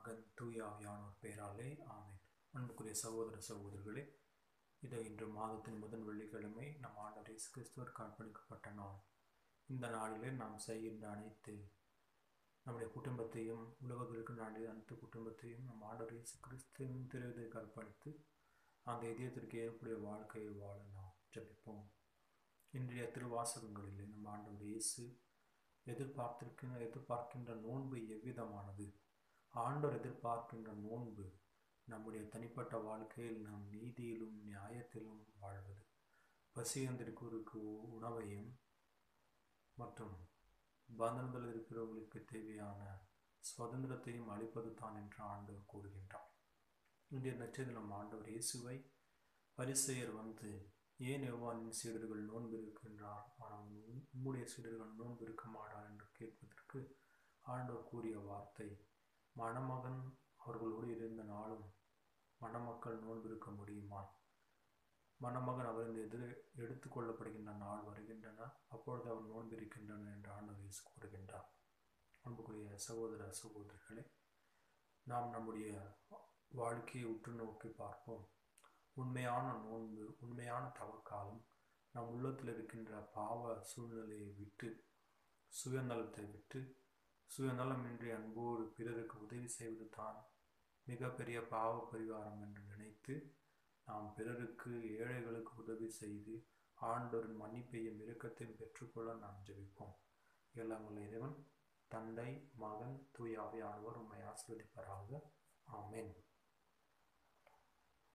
மகன் தூய ஆவியானோர் பெயராலே ஆமென் அன்புக்குரிய சகோதர சகோதரிகளே இதை இன்று மாதத்தின் முதல் வெள்ளிக்கிழமை நம் ஆண்டவர் இயேசு கிறிஸ்துவர் காண்பளிக்கப்பட்ட நாள் இந்த நாளிலே நாம் செய்கின்ற அனைத்து நம்முடைய குடும்பத்தையும் உலகத்தில் இருக்கின்ற அனைத்து குடும்பத்தையும் நம் ஆண்டவர் இயேசு கிறிஸ்துவின் திருவிதை கற்பழித்து அந்த இதயத்திற்கு ஏற்புடைய வாழ்க்கையை வாழ நாம் ஜபிப்போம் இன்றைய திருவாசகங்களிலே நம் ஆண்டவர் இயேசு எதிர்பார்த்திருக்கின்ற எதிர்பார்க்கின்ற நோன்பு எவ்விதமானது ஆண்டவர் எதிர்பார்க்கின்ற நோன்பு நம்முடைய தனிப்பட்ட வாழ்க்கையில் நாம் நீதியிலும் நியாயத்திலும் வாழ்வது பசியந்திருக்கிறவருக்கு உணவையும் மற்றும் பந்தனத்தில் இருக்கிறவர்களுக்கு தேவையான சுதந்திரத்தையும் அளிப்பது தான் என்று ஆண்டவர் கூறுகின்றார் இன்றைய நட்சத்திரம் நம் ஆண்டவர் இயேசுவை பரிசெயர் வந்து ஏன் எவ்வாறின் சீடர்கள் நோன்பு இருக்கின்றார் ஆனால் உம்முடைய சீடர்கள் நோன்பு இருக்க மாட்டார் என்று கேட்பதற்கு ஆண்டவர் கூறிய வார்த்தை மணமகன் அவர்களோடு இருந்த நாளும் மணமக்கள் நோன்பு இருக்க முடியுமா மணமகன் அவரின் எதிர் எடுத்துக்கொள்ளப்படுகின்ற நாள் வருகின்றன அப்பொழுது அவர் நோன்பு இருக்கின்றனர் என்று ஆண்டவர் இயேசு கூறுகின்றார் அன்புக்குரிய சகோதர சகோதரிகளே நாம் நம்முடைய வாழ்க்கையை உற்று நோக்கி பார்ப்போம் உண்மையான நோன்பு உண்மையான தவக்காலம் நம் உள்ளத்தில் இருக்கின்ற பாவ சூழ்நிலையை விட்டு சுயநலத்தை விட்டு சுயநலமின்றி அன்போடு பிறருக்கு உதவி செய்வது தான் மிகப்பெரிய பாவ பரிகாரம் என்று நினைத்து நாம் பிறருக்கு ஏழைகளுக்கு உதவி செய்து ஆண்டோரின் மன்னிப்பையும் இறுக்கத்தையும் பெற்றுக்கொள்ள நாம் ஜெபிப்போம் எல்லாம் உள்ள இறைவன் தந்தை மகன் தூயாவியானவர் உண்மை ஆசிர்வதிப்பாராக ஆமேன்